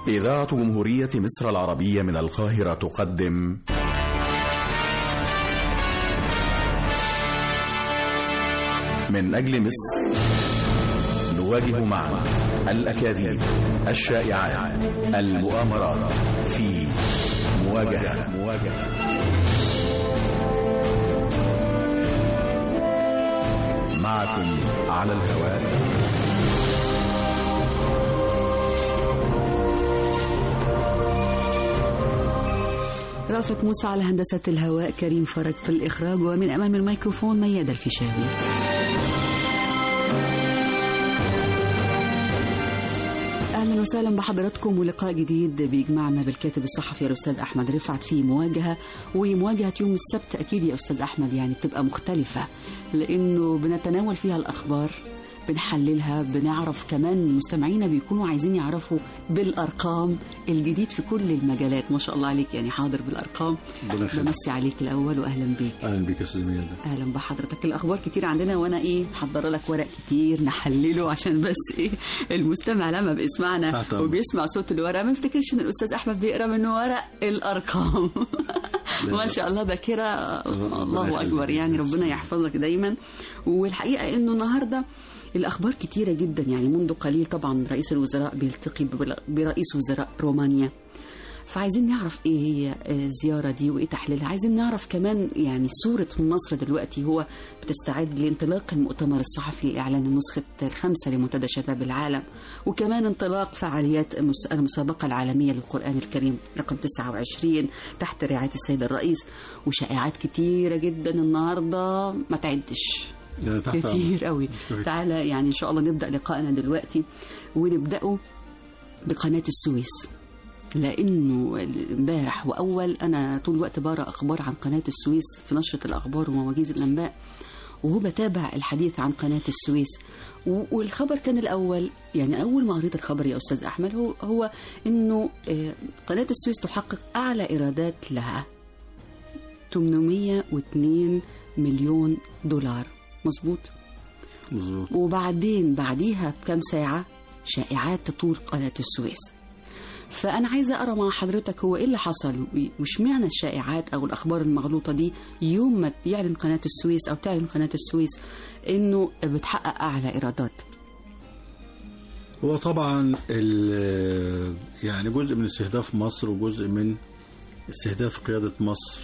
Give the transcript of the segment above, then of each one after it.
إذاعة جمهورية مصر العربية من القاهرة تقدم من أجل مصر نواجه معا الأكاذيب الشائعات المؤامرات في مواجهة مواجهة معكم على الهواء رافت موسى على هندسة الهواء كريم فرج في الإخراج ومن أمام الميكروفون ميادة الفيشاوي أهلا وسهلا بحضراتكم ولقاء جديد بيجمعنا بالكاتب الصحفي الأستاذ أحمد رفعت في مواجهة ومواجهة يوم السبت أكيد يا أستاذ أحمد يعني بتبقى مختلفة لأنه بنتناول فيها الأخبار بنحللها بنعرف كمان مستمعينا بيكونوا عايزين يعرفوا بالارقام الجديد في كل المجالات ما شاء الله عليك يعني حاضر بالارقام ربنا يخليك. بمسي عليك الاول واهلا بيك اهلا بيك يا استاذ ميادة اهلا بحضرتك الاخبار كتير عندنا وانا ايه محضره لك ورق كتير نحلله عشان بس ايه المستمع لما بيسمعنا تحت أمرك. وبيسمع صوت الورق ما يفتكرش ان الاستاذ احمد بيقرا منه ورق الارقام ما شاء الله ذاكره الله يخليك. اكبر يعني ربنا يحفظك دايما والحقيقه انه النهارده الاخبار كتيره جدا يعني منذ قليل طبعا رئيس الوزراء بيلتقي ببل- برئيس وزراء رومانيا فعايزين نعرف ايه هي الزياره دي وايه تحليلها عايزين نعرف كمان يعني صوره مصر دلوقتي هو بتستعد لانطلاق المؤتمر الصحفي لاعلان النسخه الخامسه لمنتدى شباب العالم وكمان انطلاق فعاليات المس- المسابقه العالميه للقران الكريم رقم 29 تحت رعايه السيد الرئيس وشائعات كتيره جدا النهارده ما تعدش يعني تحت أمرك. كتير قوي أمرك. تعالى يعني ان شاء الله نبدا لقائنا دلوقتي ونبداه بقناه السويس لانه امبارح واول انا طول الوقت بقرا اخبار عن قناه السويس في نشره الاخبار ومواجيز الانباء وهو بتابع الحديث عن قناه السويس و- والخبر كان الاول يعني اول ما قريت الخبر يا استاذ احمد هو هو انه آه، قناه السويس تحقق اعلى ايرادات لها 802 مليون دولار مظبوط مظبوط وبعدين بعديها بكم ساعة شائعات تطول قناة السويس فأنا عايزة أقرأ مع حضرتك هو إيه اللي حصل واشمعنى الشائعات أو الأخبار المغلوطة دي يوم ما يعلن قناة السويس أو تعلن قناة السويس إنه بتحقق أعلى إيرادات هو طبعا ال- يعني جزء من استهداف مصر وجزء من استهداف قيادة مصر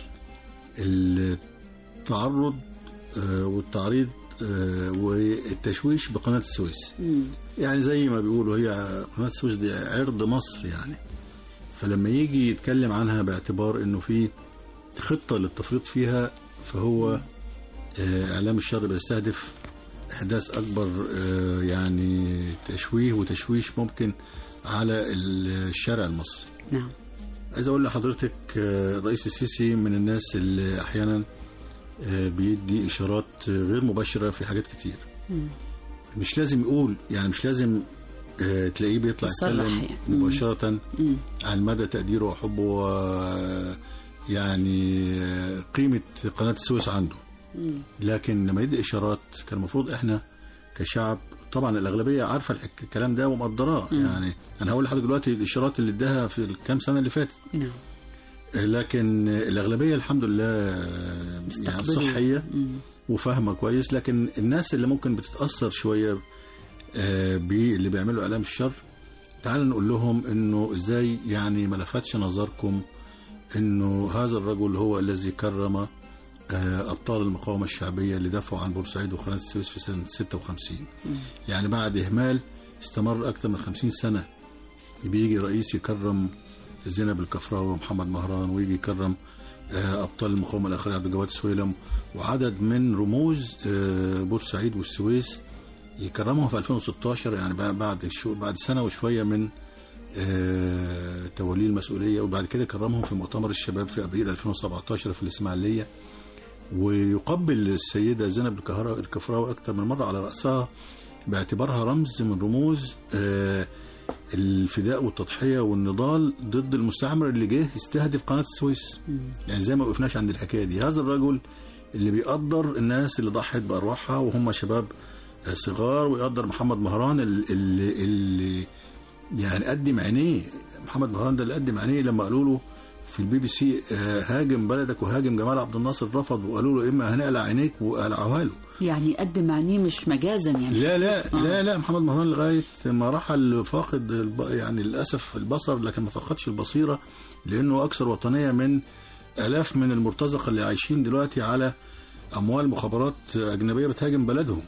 التعرض آه، والتعريض آه، والتشويش بقناة السويس يعني زي ما بيقولوا هي قناة السويس دي عرض مصر يعني فلما يجي يتكلم عنها باعتبار انه في خطة للتفريط فيها فهو آه، اعلام الشر بيستهدف احداث اكبر آه، يعني تشويه وتشويش ممكن على الشارع المصري نعم عايز اقول لحضرتك آه، الرئيس السيسي من الناس اللي احيانا آه، بيدي اشارات آه، غير مباشره في حاجات كتير مم. مش لازم يقول يعني مش لازم آه، تلاقيه بيطلع يصرح يتكلم يعني. مباشره مم. عن مدى تقديره وحبه و يعني آه، قيمه قناه السويس عنده مم. لكن لما يدي اشارات كان المفروض احنا كشعب طبعا الاغلبيه عارفه الحك- الكلام ده ومقدراه مم. يعني انا هقول لحضرتك دلوقتي الاشارات اللي اداها في الكام سنه اللي فاتت نعم لكن الاغلبيه الحمد لله يعني مستقبلية. صحيه مم. وفاهمه كويس لكن الناس اللي ممكن بتتاثر شويه آه، باللي بيعملوا اعلام الشر تعال نقول لهم انه ازاي يعني ما لفتش نظركم انه هذا الرجل هو الذي كرم آه، ابطال المقاومه الشعبيه اللي دافعوا عن بورسعيد وقناه السويس في سنه 56 مم. يعني بعد اهمال استمر اكثر من 50 سنه بيجي رئيس يكرم زينب الكفراوي ومحمد مهران ويجي يكرم آه، ابطال المقاومه الاخرين عبد الجواد السويلم وعدد من رموز آه، بورسعيد والسويس يكرمهم في 2016 يعني بع- بعد شو بعد سنه وشويه من آه، توليه المسؤوليه وبعد كده كرمهم في مؤتمر الشباب في ابريل 2017 في الاسماعيليه ويقبل السيده زينب الكهرا- الكفراوي اكثر من مره على راسها باعتبارها رمز من رموز آه، الفداء والتضحيه والنضال ضد المستعمر اللي جه يستهدف قناه السويس مم. يعني زي ما وقفناش عند الحكايه دي هذا الرجل اللي بيقدر الناس اللي ضحت بارواحها وهم شباب آه، صغار ويقدر محمد مهران ال- اللي, اللي يعني قدم عينيه محمد مهران ده اللي قدم عينيه لما قالوا له في البي بي سي آه، هاجم بلدك وهاجم جمال عبد الناصر رفض وقالوا له اما هنقلع عينيك وقلعوها له يعني قدم عينيه مش مجازا يعني لا لا آه. لا لا محمد مهران لغايه ما رحل فاقد الب... يعني للاسف البصر لكن ما فقدش البصيره لانه اكثر وطنيه من الاف من المرتزقه اللي عايشين دلوقتي على اموال مخابرات اجنبيه بتهاجم بلدهم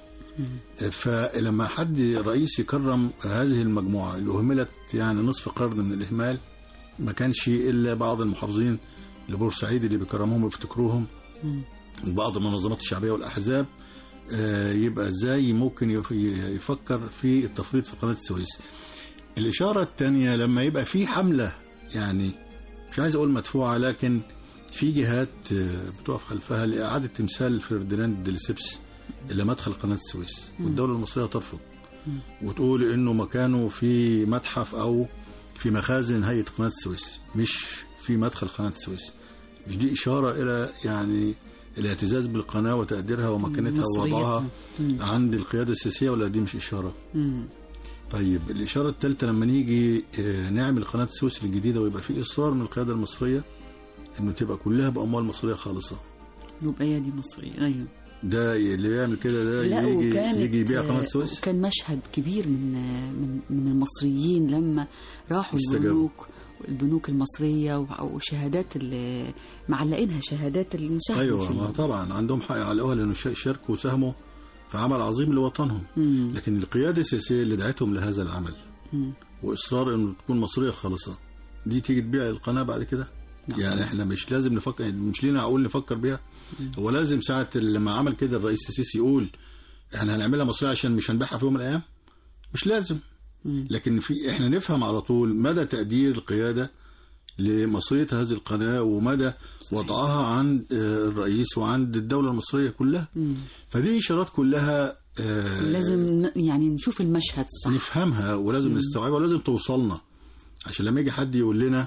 فلما حد رئيس يكرم هذه المجموعه اللي اهملت يعني نصف قرن من الاهمال ما كانش الا بعض المحافظين لبورسعيد اللي بيكرموهم ويفتكروهم مم. وبعض المنظمات الشعبيه والاحزاب آه، يبقى ازاي ممكن يف- يفكر في التفريط في قناه السويس الاشاره الثانيه لما يبقى في حمله يعني مش عايز اقول مدفوعه لكن في جهات آه، بتقف خلفها لاعاده تمثال فرديناند ديليسيبس الى مدخل قناه السويس والدوله المصريه ترفض وتقول انه مكانه في متحف او في مخازن هيئه قناه السويس مش في مدخل قناه السويس مش دي اشاره الى يعني الاعتزاز بالقناه وتقديرها ومكانتها مصرية. ووضعها مم. عند القياده السياسيه ولا دي مش اشاره؟ مم. طيب الاشاره الثالثه لما نيجي آه، نعمل قناه السويس الجديده ويبقى في اصرار من القياده المصريه انه تبقى كلها باموال مصريه خالصه يبقى هي دي مصرية أيوه ده اللي يعمل كده ده لا يجي وكانت يجي يبيع قناه السويس كان مشهد كبير من من من المصريين لما راحوا استجابوا. البنوك البنوك المصرية و- وشهادات ال- معلقينها شهادات المساهمة ايوه فيه. ما طبعا عندهم حق يعلقوها لانه شا- شاركوا وساهموا في عمل عظيم لوطنهم مم. لكن القياده السياسيه اللي دعتهم لهذا العمل مم. واصرار انه تكون مصريه خالصه دي تيجي تبيع القناه بعد كده نعم. يعني احنا مش لازم نفكر مش لينا عقول نفكر بيها هو لازم ساعه لما عمل كده الرئيس السيسي يقول احنا هنعملها مصريه عشان مش هنبيعها في يوم من الايام مش لازم مم. لكن في احنا نفهم على طول مدى تقدير القياده لمصريه هذه القناه ومدى وضعها عند آه، الرئيس وعند الدوله المصريه كلها مم. فدي اشارات كلها آه، لازم ن- يعني نشوف المشهد صح نفهمها ولازم نستوعبها ولازم توصلنا عشان لما يجي حد يقول لنا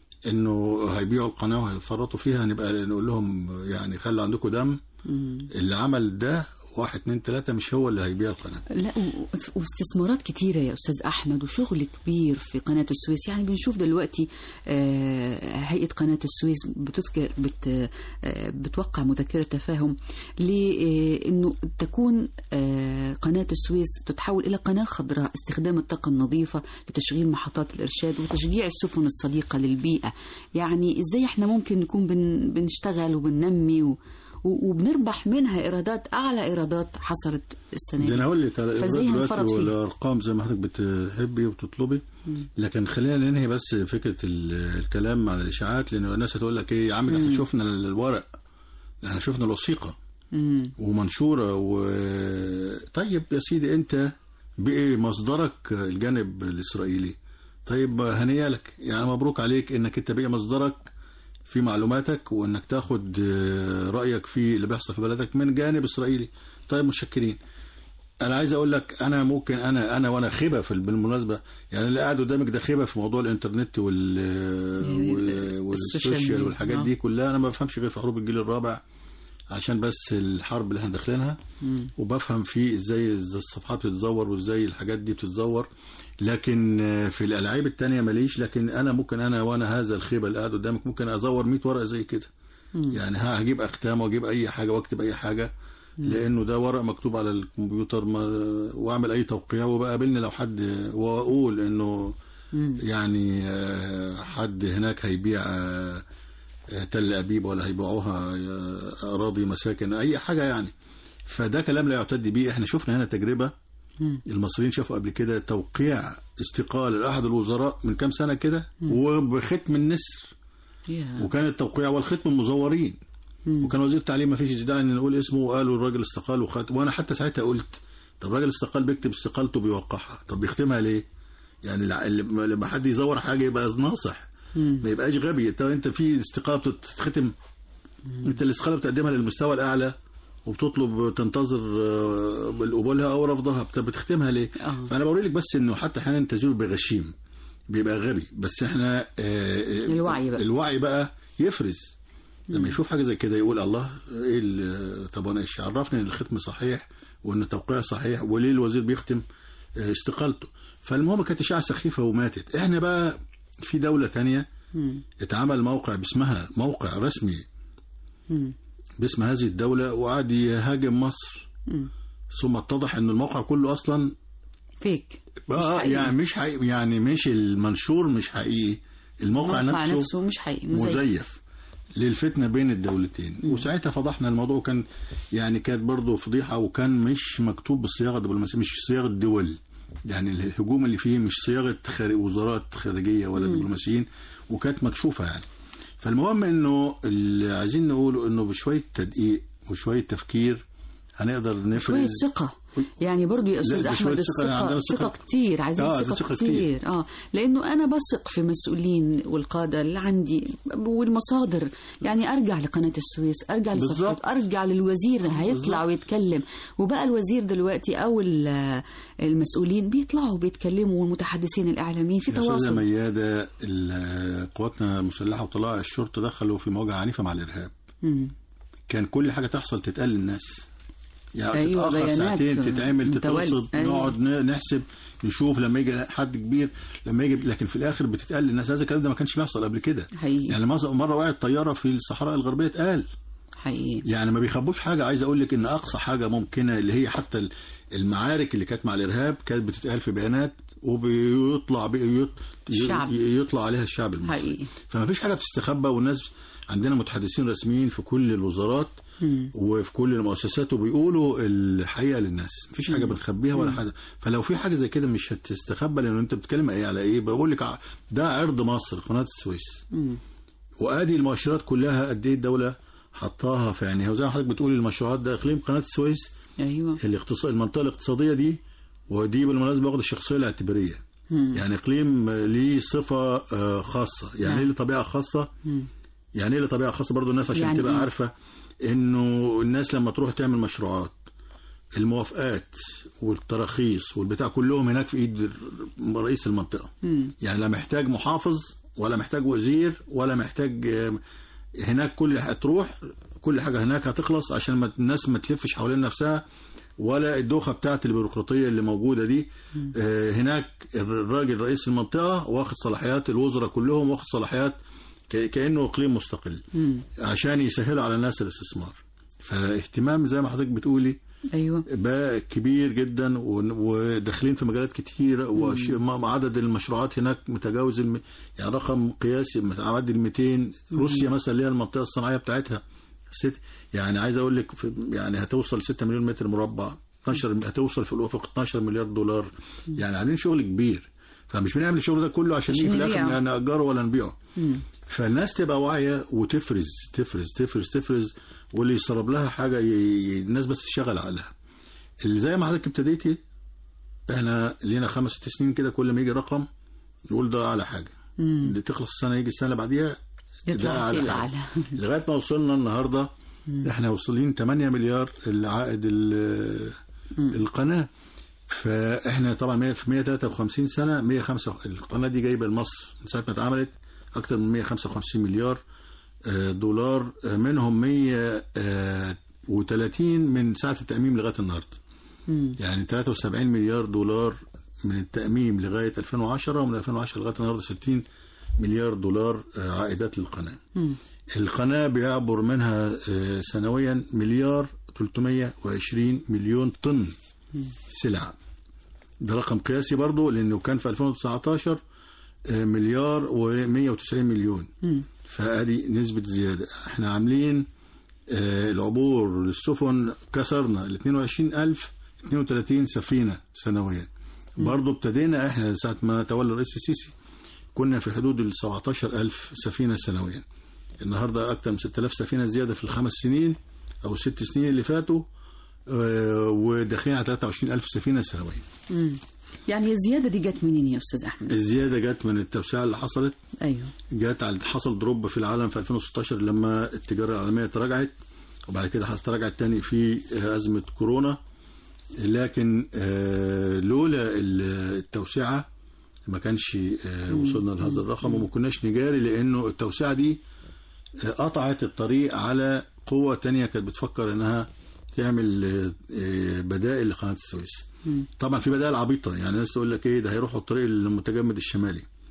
انه هيبيعوا القناه وهيفرطوا فيها نبقى نقول لهم يعني خلوا عندكم دم مم. اللي عمل ده واحد اتنين تلاته مش هو اللي هيبيع القناه لا و- واستثمارات كتيرة يا أستاذ أحمد وشغل كبير في قناة السويس يعني بنشوف دلوقتي آه، هيئة قناة السويس بتذكر بت آه، بتوقع مذكرة تفاهم لأنه تكون آه، قناة السويس تتحول إلى قناة خضراء استخدام الطاقة النظيفة لتشغيل محطات الإرشاد وتشجيع السفن الصديقة للبيئة يعني إزاي إحنا ممكن نكون بن بنشتغل وبننمي و و- وبنربح منها ايرادات اعلى ايرادات حصلت السنه ده انا دي هقول لك على فازاي الإيراد هنفرط دلوقتي فيه؟ والارقام زي ما حضرتك بتحبي وتطلبي لكن خلينا ننهي بس فكره ال- الكلام عن الاشاعات لان الناس هتقول لك ايه يا عم ده احنا شفنا الورق ده احنا شفنا الوثيقه مم. ومنشوره و طيب يا سيدي انت بقي مصدرك الجانب الاسرائيلي طيب هنيا لك يعني مبروك عليك انك انت بقي مصدرك في معلوماتك وانك تاخد آه، رايك في اللي بيحصل في بلدك من جانب اسرائيلي طيب متشكرين انا عايز اقول لك انا ممكن انا انا وانا خبه في بالمناسبه يعني اللي قاعد قدامك ده خبه في موضوع الانترنت وال وال- والسوشيال ميديا. والحاجات آه. دي كلها انا ما بفهمش غير في حروب الجيل الرابع عشان بس الحرب اللي احنا داخلينها مم. وبفهم فيه ازاي إزاي الصفحات بتتزور وازاي الحاجات دي بتتزور لكن آه، في الالعاب التانية ماليش لكن انا ممكن انا وانا هذا الخيبه اللي قاعد قدامك ممكن ازور 100 ورقه زي كده مم. يعني ها هجيب اختام واجيب اي حاجه واكتب اي حاجه لانه ده ورق مكتوب على الكمبيوتر ما واعمل اي توقيع وبقابلني لو حد واقول انه مم. يعني آه، حد هناك هيبيع آه، آه، تل ابيب ولا هيبيعوها آه، اراضي مساكن اي حاجه يعني فده كلام لا يعتد به احنا شفنا هنا تجربه مم. المصريين شافوا قبل كده توقيع استقالة لاحد الوزراء من كام سنه كده وبختم النسر يا. وكان التوقيع والختم المزورين مم. وكان وزير التعليم ما فيش داعي ان نقول اسمه وقالوا الراجل استقال وخت... وانا حتى ساعتها قلت طب الراجل استقال بيكتب استقالته بيوقعها طب بيختمها ليه؟ يعني الع- لما لما حد يزور حاجه يبقى ناصح مم. ما يبقاش غبي انت انت في استقاله بتتختم انت الاستقاله بتقدمها للمستوى الاعلى وبتطلب تنتظر آه، قبولها او رفضها بت- بتختمها ليه؟ آه. فانا بوري لك بس انه حتى احيانا تزول بغشيم بيبقى غبي بس احنا آه، آه، الوعي بقى. الوعي بقى يفرز لما يشوف حاجه زي كده يقول الله ايه ال- طب انا ايش عرفني ان الختم صحيح وان التوقيع صحيح وليه الوزير بيختم آه، استقالته فالمهم كانت اشاعه سخيفه وماتت احنا بقى في دوله تانية مم. اتعمل موقع باسمها موقع رسمي مم. باسم هذه الدوله وقعد يهاجم مصر مم. ثم اتضح ان الموقع كله اصلا فيك آه حقيقي. يعني مش حقيقي يعني مش المنشور مش حقيقي الموقع الموقع نفسه, نفسه مش حقيقي مزيف. مزيف للفتنه بين الدولتين وساعتها فضحنا الموضوع كان يعني كانت برضه فضيحه وكان مش مكتوب بالصياغه الدبلوماسيه مش صياغه دول يعني الهجوم اللي فيه مش صياغه خارج وزارات خارجيه ولا دبلوماسيين وكانت مكشوفه يعني فالمهم انه اللي عايزين نقوله انه بشويه تدقيق وشويه تفكير هنقدر شوية نفرز ثقة يعني برضو يا أستاذ ده أحمد شوية ثقة، الثقة عندنا ثقة ثقة. كتير عايزين آه، ثقة, ثقة كتير. كتير. اه لأنه أنا بثق في مسؤولين والقادة اللي عندي والمصادر يعني أرجع لقناة السويس أرجع بالظبط. للصفحات أرجع للوزير هيطلع بالظبط. ويتكلم وبقى الوزير دلوقتي أو ال- المسؤولين بيطلعوا بيتكلموا والمتحدثين الإعلاميين في يا استاذه تواصل مياده ال- قواتنا المسلحه وطلائع الشرطه دخلوا في مواجهه عنيفه مع الارهاب مم. كان كل حاجه تحصل تتقال للناس يعني أيوة، تتاخر بيانات ساعتين تتعمل متوالية. تترصد أيوة. نقعد ن- نحسب نشوف لما يجي حد كبير لما يجي لكن في الاخر بتتقال للناس هذا الكلام ده ما كانش بيحصل قبل كده حقيقي يعني مره مره وقعت طياره في الصحراء الغربيه اتقال حقيقي يعني ما بيخبوش حاجه عايز اقول لك ان اقصى حاجه ممكنه اللي هي حتى ال- المعارك اللي كانت مع الارهاب كانت بتتقال في بيانات وبيطلع بي- الشعب. يطلع عليها الشعب المصري حقيقي فما فيش حاجه بتستخبى والناس عندنا متحدثين رسميين في كل الوزارات مم. وفي كل المؤسسات وبيقولوا الحقيقه للناس مفيش حاجه بنخبيها ولا حاجه فلو في حاجه زي كده مش هتستخبى لان انت بتتكلم ايه على ايه بقول لك ع- ده عرض مصر قناه السويس مم. وادي المؤشرات كلها قد ايه الدوله حطاها في عينيها وزي ما حضرتك بتقولي المشروعات ده اقليم قناه السويس أيوة الاقتصاد المنطقه الاقتصاديه دي ودي بالمناسبه واخده الشخصيه الاعتباريه مم. يعني اقليم ليه صفه آه، خاصه يعني نعم. ايه له طبيعه خاصه مم. يعني ايه له طبيعه خاصه برضو الناس عشان يعني تبقى إيه؟ عارفه انه الناس لما تروح تعمل مشروعات الموافقات والتراخيص والبتاع كلهم هناك في ايد رئيس المنطقه مم. يعني لا محتاج محافظ ولا محتاج وزير ولا محتاج آه، هناك كل هتروح كل حاجه هناك هتخلص عشان ما الناس ما تلفش حوالين نفسها ولا الدوخه بتاعت البيروقراطيه اللي موجوده دي آه، هناك الراجل رئيس المنطقه واخد صلاحيات الوزراء كلهم واخد صلاحيات ك- كانه اقليم مستقل مم. عشان يسهلوا على الناس الاستثمار فاهتمام زي ما حضرتك بتقولي أيوة بقى كبير جدا ون- وداخلين في مجالات كتير وش- م- عدد المشروعات هناك متجاوز الم... يعني رقم قياسي معدي ال 200 روسيا مثلا اللي هي المنطقه الصناعيه بتاعتها ست يعني عايز اقول لك في يعني هتوصل 6 مليون متر مربع 12 هتوصل في الافق 12 مليار دولار يعني عاملين شغل كبير فمش بنعمل الشغل ده كله عشان عشان نيجي في نبيعه. الاخر نأجره ولا نبيعه مم. فالناس تبقى واعيه وتفرز تفرز تفرز تفرز واللي يسرب لها حاجه ي... ي- الناس بس تشغل عقلها اللي زي ما حضرتك ابتديتي احنا لينا خمس ست سنين كده كل ما يجي رقم نقول ده اعلى حاجه مم. اللي تخلص السنه يجي السنه اللي بعديها ده يطلع في اعلى حاجه الأعلى لغايه ما وصلنا النهارده احنا وصلين 8 مليار العائد ال- القناه فاحنا طبعا 100 في 153 سنه 105 القناه دي جايبه لمصر من ساعه ما اتعملت اكثر من 155 مليار آه، دولار آه، منهم 130 من ساعه التاميم لغايه النهارده مم. يعني 73 مليار دولار من التأميم لغاية 2010 ومن 2010 لغاية النهاردة 60 مليار دولار آه، عائدات للقناة مم. القناة بيعبر منها آه، سنويا مليار 320 مليون طن سلع ده رقم قياسي برضو لأنه كان في 2019 آه، مليار و190 مليون مم. فادي نسبة زيادة احنا عاملين آه، العبور للسفن كسرنا ال 22000 32 سفينة سنويا برضو ابتدينا احنا ساعة ما تولى الرئيس السيسي كنا في حدود ال 17000 سفينة سنويا النهاردة أكثر من 6000 سفينة زيادة في الخمس سنين أو الست سنين اللي فاتوا آه، وداخلين على 23000 سفينة سنويا مم. يعني الزيادة دي جت منين يا أستاذ أحمد؟ الزيادة جت من التوسعة اللي حصلت أيوه جات على حصل دروب في العالم في 2016 لما التجاره العالميه تراجعت وبعد كده حصل تراجعت تاني في ازمه كورونا لكن آه، لولا التوسعه ما كانش آه، وصلنا لهذا الرقم وما كناش نجاري لانه التوسعه دي آه، قطعت الطريق على قوه تانية كانت بتفكر انها تعمل آه، آه، بدائل لقناه السويس مم. طبعا في بدائل عبيطه يعني الناس تقول لك ايه ده هيروحوا الطريق المتجمد الشمالي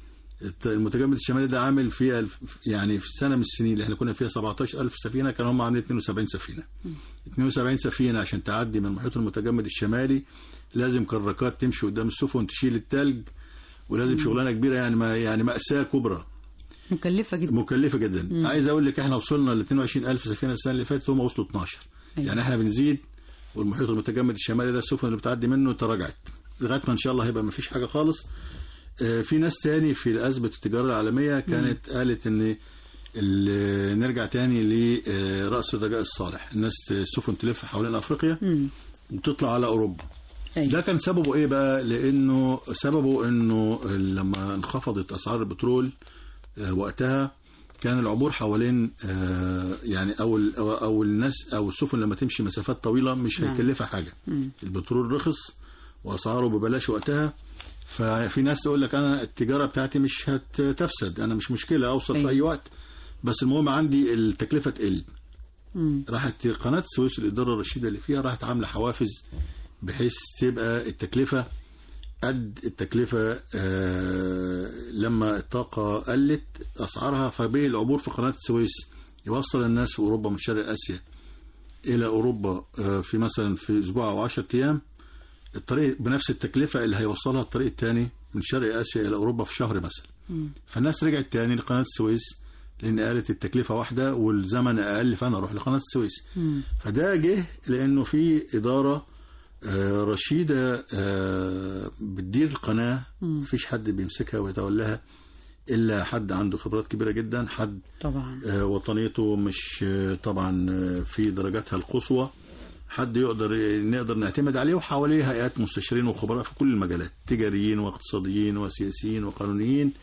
الت- المتجمد الشمالي ده عامل فيها الف- يعني في سنه من السنين اللي احنا كنا فيها 17000 سفينه كانوا هم عاملين 72 سفينه 72 سفينه عشان تعدي من المحيط المتجمد الشمالي لازم كراكات تمشي قدام السفن تشيل التلج ولازم شغلانه كبيره يعني ما يعني ماساه كبرى مكلفه جدا مكلفه جدا عايز اقول لك احنا وصلنا ل 22000 سفينه السنه اللي فاتت هم وصلوا 12 أيوة. يعني احنا بنزيد والمحيط المتجمد الشمالي ده السفن اللي بتعدي منه تراجعت لغايه ما ان شاء الله هيبقى ما فيش حاجه خالص آه، في ناس تاني في أزمة التجارة العالمية كانت قالت إن ال- نرجع تاني لرأس الرجاء الصالح الناس السفن تلف حوالين أفريقيا مم. وتطلع على أوروبا أيوة. ده كان سببه ايه بقى لانه سببه انه لما انخفضت اسعار البترول آه، وقتها كان العبور حوالين آه، يعني او ال- او أو الناس او السفن لما تمشي مسافات طويله مش نعم. هيكلفها حاجه مم. البترول رخص واسعاره ببلاش وقتها ففي ناس تقول لك انا التجاره بتاعتي مش هتفسد انا مش مشكله اوصل في أيوة. اي وقت بس المهم عندي التكلفه تقل مم. راحت قناة السويس الإدارة الرشيدة اللي فيها راحت عاملة حوافز بحيث تبقى التكلفة قد التكلفة آه لما الطاقة قلت أسعارها فبقي العبور في قناة السويس يوصل الناس في أوروبا من شرق آسيا إلى أوروبا آه في مثلا في أسبوع أو 10 أيام الطريق بنفس التكلفة اللي هيوصلها الطريق الثاني من شرق آسيا إلى أوروبا في شهر مثلا مم. فالناس رجعت تاني لقناة السويس لأن قالت التكلفة واحدة والزمن أقل فأنا أروح لقناة السويس مم. فده جه لأنه في إدارة آه، رشيدة آه، بتدير القناة مم. مفيش حد بيمسكها ويتولاها إلا حد عنده خبرات كبيرة جدا حد طبعا آه، وطنيته مش آه، طبعا آه، في درجاتها القصوى حد يقدر نقدر نعتمد عليه وحواليه هيئات مستشارين وخبراء في كل المجالات تجاريين واقتصاديين وسياسيين وقانونيين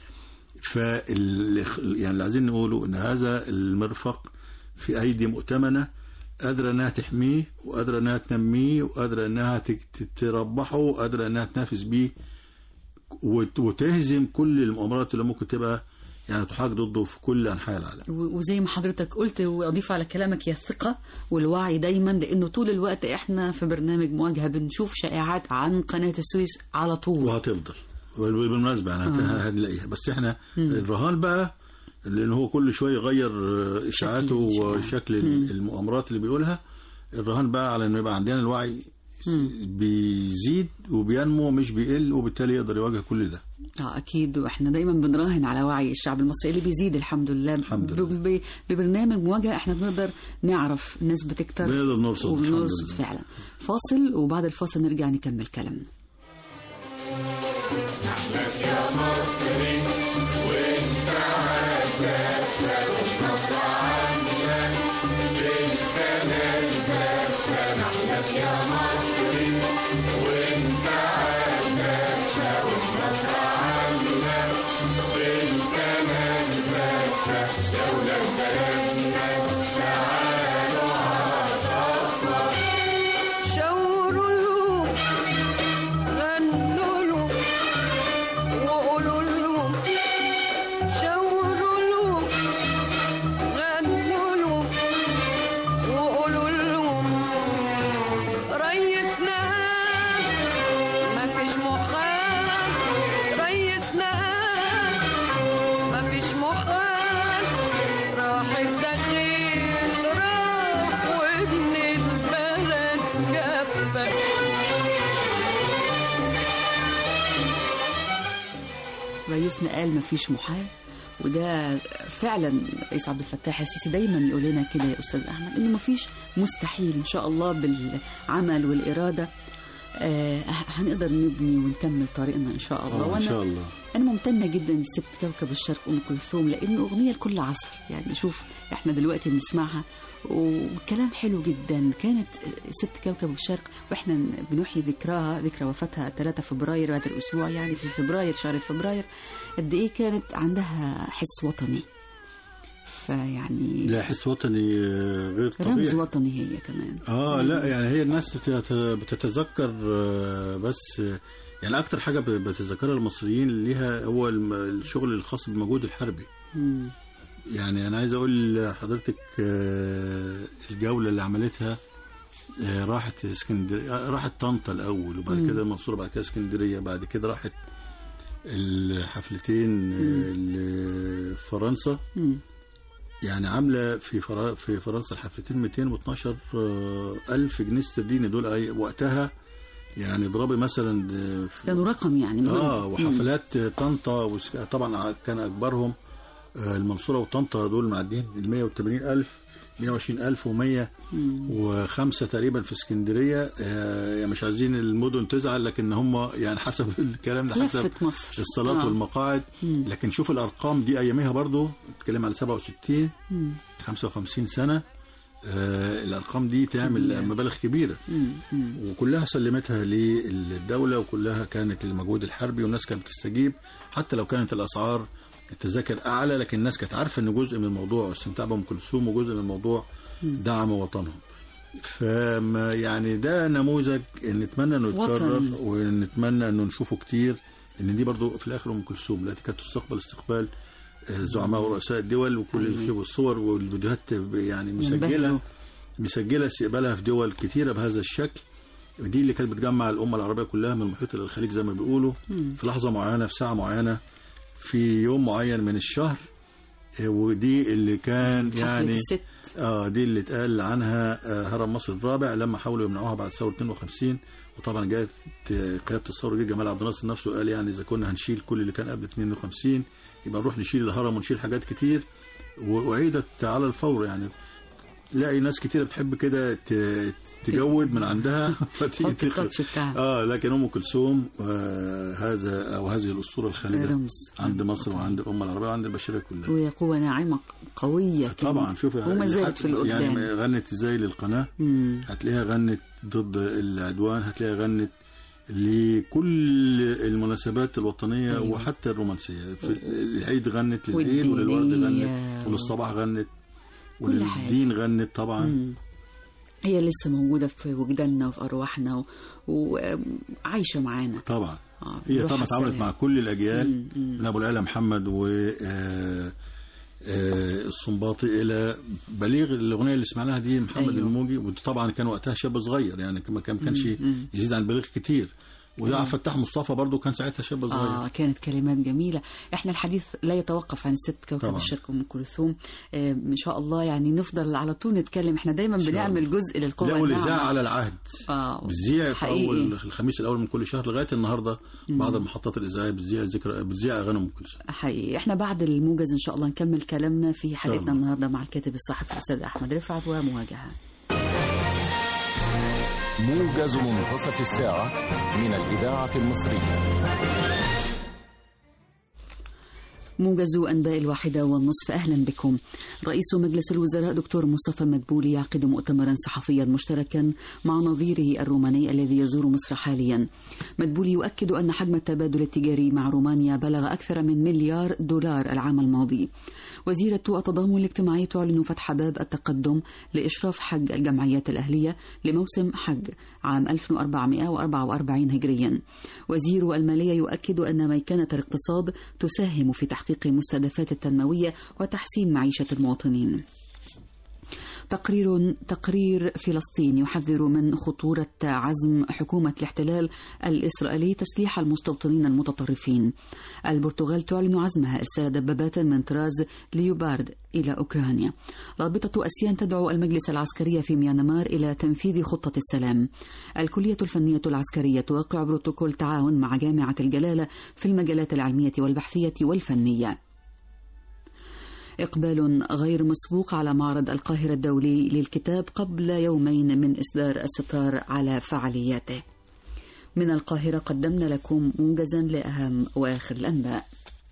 فال يعني اللي عايزين نقوله ان هذا المرفق في ايدي مؤتمنه قادره انها تحميه وقادره انها تنميه وقادره انها ت- ت- تربحه وقادره انها تنافس بيه وت- وتهزم كل المؤامرات اللي ممكن تبقى يعني تحاك ضده في كل انحاء العالم و- وزي ما حضرتك قلت واضيف على كلامك هي الثقه والوعي دايما لانه طول الوقت احنا في برنامج مواجهه بنشوف شائعات عن قناه السويس على طول وهتفضل بالمناسبة يعني هت- آه. هنلاقيها بس احنا مم. الرهان بقى لان هو كل شويه يغير آه، اشاعاته شكل الإشاعة. وشكل مم. المؤامرات اللي بيقولها الرهان بقى على انه يبقى عندنا الوعي مم. بيزيد وبينمو مش بيقل وبالتالي يقدر يواجه كل ده اه اكيد واحنا دايما بنراهن على وعي الشعب المصري اللي بيزيد الحمد لله الحمد لله. ب- ب- ببرنامج مواجهه احنا بنقدر نعرف الناس بتكتر بنقدر نرصد الحمد وبنرصد لله. فعلا فاصل وبعد الفاصل نرجع نكمل كلامنا شاوروا له غنوا له وقولوا له شاوروا له غنوا له وقولوا لهم ريسنا ما فيش محال ريسنا ما فيش محال راح الدخيل راح وابن البلد جفك رئيسنا قال مفيش محال وده فعلا رئيس عبد الفتاح السيسي دايما يقول لنا كده يا استاذ احمد انه مفيش مستحيل ان شاء الله بالعمل والاراده آه هنقدر نبني ونكمل طريقنا ان شاء الله آه، ان وانا شاء الله انا ممتنه جدا لست كوكب الشرق ام كلثوم لانه اغنيه لكل عصر يعني شوف احنا دلوقتي بنسمعها وكلام حلو جدا كانت ست كوكب الشرق واحنا بنحيي ذكراها ذكرى وفاتها 3 فبراير بعد الاسبوع يعني في فبراير شهر فبراير قد ايه كانت عندها حس وطني فيعني لا حس وطني آه، غير رمز طبيعي وطني هي كمان اه لا يعني هي الناس بتت- بتتذكر آه، بس آه، يعني اكتر حاجه ب- بتتذكرها المصريين ليها هو الم- الشغل الخاص بالمجهود الحربي مم. يعني انا عايز اقول لحضرتك آه، الجوله اللي عملتها آه، راحت اسكندريه آه، راحت طنطا الاول وبعد مم. كده المنصوره بعد كده اسكندريه بعد كده راحت الحفلتين آه، لفرنسا مم. يعني عامله في فرا- في فرنسا الحفلتين 212 آه، الف جنيه استرليني دول أي- وقتها يعني اضربي مثلا آه، في- كانوا رقم يعني مهم. اه مم. وحفلات طنطا وس- طبعا كان اكبرهم آه، المنصوره وطنطا دول معديين ال 180 الف 120 الف و100 مم. وخمسه تقريبا في اسكندريه آه، يعني مش عايزين المدن تزعل لكن هم يعني حسب الكلام ده حسب لفت مصر الصالات آه. والمقاعد مم. لكن شوف الارقام دي اياميها برضو بتتكلم على 67 مم. 55 سنه آه، الارقام دي تعمل مبالغ كبيره مم. مم. وكلها سلمتها للدولة وكلها كانت للمجهود الحربي والناس كانت بتستجيب حتى لو كانت الأسعار التذاكر أعلى لكن الناس كانت عارفة إن جزء من الموضوع واستمتاع بأم كلثوم وجزء من الموضوع دعم وطنهم فما يعني ده نموذج نتمنى انه يتكرر وطن. ونتمنى انه نشوفه كتير ان دي برضو في الاخر ام كلثوم التي كانت تستقبل استقبال الزعماء ورؤساء الدول وكل أيوة. شيء والصور والفيديوهات يعني مسجله ينبهروا. مسجله استقبالها في دول كثيره بهذا الشكل ودي اللي كانت بتجمع الامه العربيه كلها من المحيط الى الخليج زي ما بيقولوا مم. في لحظه معينه في ساعه معينه في يوم معين من الشهر آه، ودي اللي كان حفلة يعني الست اه دي اللي اتقال عنها آه، هرم مصر الرابع لما حاولوا يمنعوها بعد ثوره 52 وطبعا جاءت آه، قياده الثوره جه جمال عبد الناصر نفسه قال يعني اذا كنا هنشيل كل اللي كان قبل 52 يبقى نروح نشيل الهرم ونشيل حاجات كتير و- وعيدت على الفور يعني تلاقي ناس كتير بتحب كده ت- تجود من عندها فتيجي حط تخرج. التاتش بتاعها اه لكن ام كلثوم آه هذا او هذه الاسطوره الخالده رمز عند مصر وعند الامه العربيه وعند البشريه كلها وهي قوة ناعمة قوية كانت. طبعا شوف وما زالت في القدام يعني غنت ازاي للقناه مم. هتلاقيها غنت ضد العدوان هتلاقيها غنت لكل المناسبات الوطنية أيوة. وحتى الرومانسية في العيد غنت للعيد وللورد والدينية. غنت وللصباح غنت كل حاجة. وللدين غنت طبعا مم. هي لسه موجودة في وجداننا وفي أرواحنا و- وعايشة معانا طبعا آه، هي بروح طبعا اتعاملت السلام. مع كل الأجيال مم. مم. من أبو العلا محمد و آه، آه، السنباطي إلى بليغ الأغنية اللي سمعناها دي محمد أيوة. الموجي وطبعا كان وقتها شاب صغير يعني ما كان كانش مم. يزيد عن بليغ كتير وده عبد الفتاح مصطفى برضو كان ساعتها شاب صغير آه كانت كلمات جميلة احنا الحديث لا يتوقف عن ست كوكب طبعاً. الشرق ام كلثوم آه ان شاء الله يعني نفضل على طول نتكلم احنا دايما شاء بنعمل جزء للقوة لا والاذاعه الناعمة. على العهد اه بتذيع في حقيقي. اول الخميس الاول من كل شهر لغايه النهارده بعض المحطات الاذاعيه بتذيع ذكرى بتذيع اغاني ام كلثوم حقيقي احنا بعد الموجز ان شاء الله نكمل كلامنا في حلقتنا الله. النهارده مع الكاتب الصحفي الاستاذ احمد رفعت ومواجهه موجز منتصف الساعة من الإذاعة المصرية موجز أنباء الواحدة والنصف أهلا بكم رئيس مجلس الوزراء دكتور مصطفى مدبولي يعقد مؤتمرا صحفيا مشتركا مع نظيره الروماني الذي يزور مصر حاليا مدبولي يؤكد أن حجم التبادل التجاري مع رومانيا بلغ أكثر من مليار دولار العام الماضي وزيرة التضامن الاجتماعي تعلن فتح باب التقدم لإشراف حج الجمعيات الأهلية لموسم حج عام 1444 هجريا وزير المالية يؤكد أن ميكنة الاقتصاد تساهم في تحقيق المستهدفات التنموية وتحسين معيشة المواطنين تقرير تقرير فلسطين يحذر من خطورة عزم حكومة الاحتلال الإسرائيلي تسليح المستوطنين المتطرفين. البرتغال تعلن عزمها إرسال دبابات من طراز ليوبارد إلى أوكرانيا. رابطة أسيان تدعو المجلس العسكري في ميانمار إلى تنفيذ خطة السلام. الكلية الفنية العسكرية توقع بروتوكول تعاون مع جامعة الجلالة في المجالات العلمية والبحثية والفنية. إقبال غير مسبوق على معرض القاهرة الدولي للكتاب قبل يومين من إصدار الستار على فعالياته. من القاهرة قدمنا لكم موجزا لأهم وآخر الأنباء.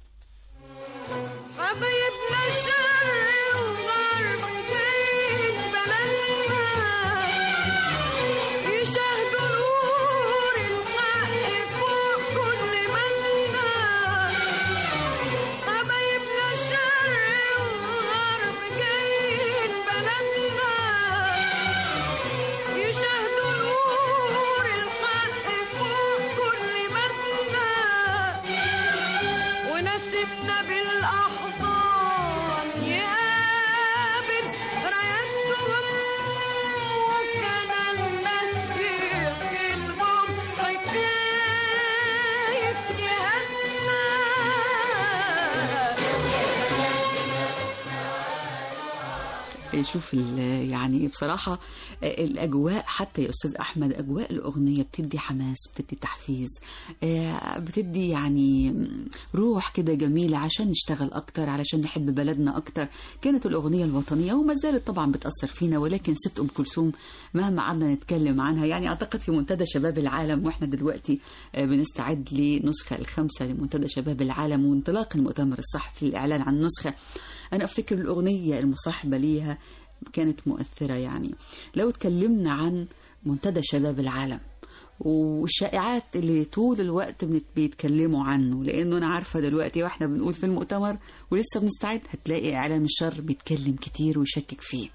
حبايبنا الشر وغرب بين بلدنا يشاهدوا نور الحق فوق كل منا حبايبنا الشر وغرب جايين بلدنا يشاهدوا نور الحق فوق كل منا شوف ال- يعني بصراحة الأجواء حتى يا أستاذ أحمد أجواء الأغنية بتدي حماس بتدي تحفيز آه، بتدي يعني روح كده جميلة عشان نشتغل أكتر علشان نحب بلدنا أكتر كانت الأغنية الوطنية وما زالت طبعا بتأثر فينا ولكن ست أم كلثوم مهما قعدنا نتكلم عنها يعني أعتقد في منتدى شباب العالم وإحنا دلوقتي آه، بنستعد لنسخة الخامسة لمنتدى شباب العالم وانطلاق المؤتمر الصحفي للإعلان عن نسخة أنا أفتكر الأغنية المصاحبة ليها كانت مؤثرة يعني لو اتكلمنا عن منتدى شباب العالم والشائعات اللي طول الوقت بنت- بيتكلموا عنه لانه انا عارفه دلوقتي واحنا بنقول في المؤتمر ولسه بنستعد هتلاقي اعلام الشر بيتكلم كتير ويشكك فيه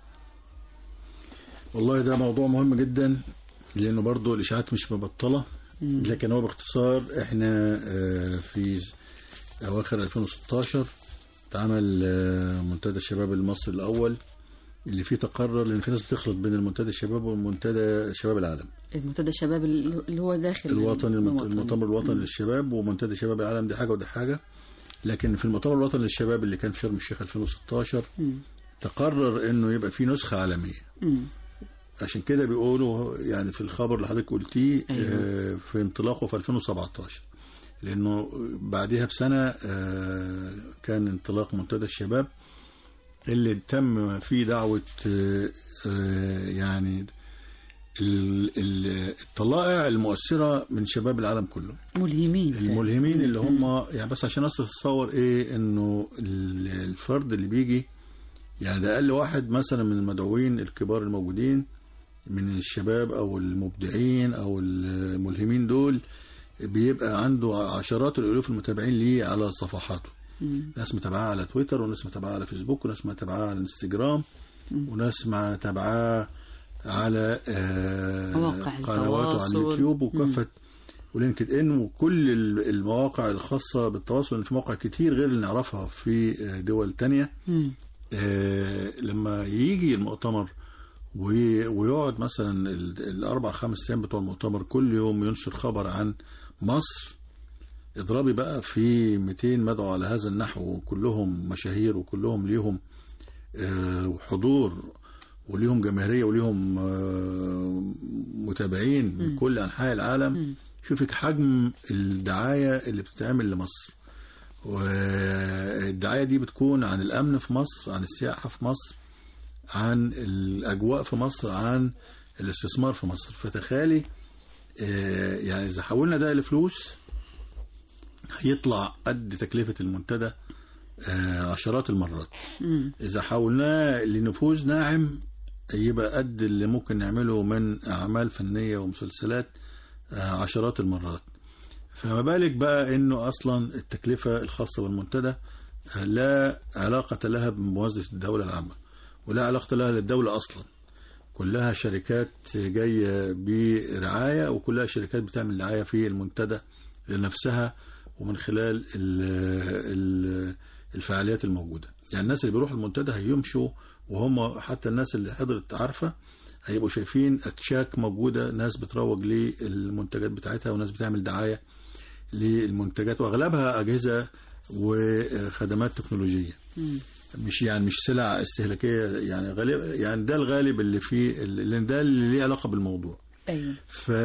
والله ده موضوع مهم جدا لانه برضو الاشاعات مش مبطله لكن هو باختصار احنا آه، في ز- اواخر 2016 اتعمل آه، منتدى الشباب المصري الاول اللي فيه تقرر لان في ناس بتخلط بين المنتدى الشباب ومنتدى شباب العالم المنتدى الشباب اللي هو داخل الوطني المت- الوطن. المؤتمر الوطني للشباب ومنتدى شباب العالم دي حاجه وده حاجه لكن في المؤتمر الوطني للشباب اللي كان في شرم الشيخ 2016 مم. تقرر انه يبقى في نسخه عالميه مم. عشان كده بيقولوا يعني في الخبر اللي حضرتك قلتيه أيوة. آه، في انطلاقه في 2017 لانه بعدها بسنه آه، كان انطلاق منتدى الشباب اللي تم فيه دعوه آه، آه، يعني ال- ال- الطلائع المؤثره من شباب العالم كله ملهمين الملهمين اللي هم يعني بس عشان الناس تتصور ايه انه ال- الفرد اللي بيجي يعني ده اقل واحد مثلا من المدعوين الكبار الموجودين من الشباب او المبدعين او الملهمين دول بيبقى عنده عشرات الالوف المتابعين ليه على صفحاته مم. ناس متابعاه على تويتر وناس متابعاه على فيسبوك وناس متابعاه على انستجرام وناس متابعاه على آه، مواقع قنواته على التواصل. اليوتيوب وكافه ولينكد ان وكل ال- المواقع الخاصه بالتواصل لأن في مواقع كتير غير اللي نعرفها في آه، دول تانية مم. آه، لما يجي المؤتمر وي- ويقعد مثلا ال- الاربع خمس ايام بتوع المؤتمر كل يوم ينشر خبر عن مصر اضربي بقى في 200 مدعو على هذا النحو وكلهم مشاهير وكلهم ليهم آه، حضور وليهم جماهيريه وليهم آه، متابعين من كل انحاء العالم شوفك حجم الدعايه اللي بتتعمل لمصر والدعايه دي بتكون عن الامن في مصر عن السياحه في مصر عن الاجواء في مصر عن الاستثمار في مصر فتخيلي آه، يعني اذا حولنا ده لفلوس هيطلع قد تكلفه المنتدى آه، عشرات المرات مم. إذا حولناه لنفوذ ناعم يبقى قد اللي ممكن نعمله من أعمال فنية ومسلسلات آه، عشرات المرات فما بالك بقى إنه أصلا التكلفة الخاصة بالمنتدى آه، لا علاقة لها بموازنة الدولة العامة ولا علاقة لها للدولة أصلا كلها شركات جاية برعاية وكلها شركات بتعمل دعاية في المنتدى لنفسها ومن خلال ال- ال- الفعاليات الموجودة يعني الناس اللي بيروحوا المنتدى هيمشوا وهم حتى الناس اللي حضرت عارفة هيبقوا شايفين أكشاك موجودة ناس بتروج للمنتجات بتاعتها وناس بتعمل دعاية للمنتجات وأغلبها أجهزة وخدمات تكنولوجية مم. مش يعني مش سلع استهلاكية يعني غالب يعني ده الغالب اللي فيه لأن ده اللي ليه علاقة بالموضوع ايوه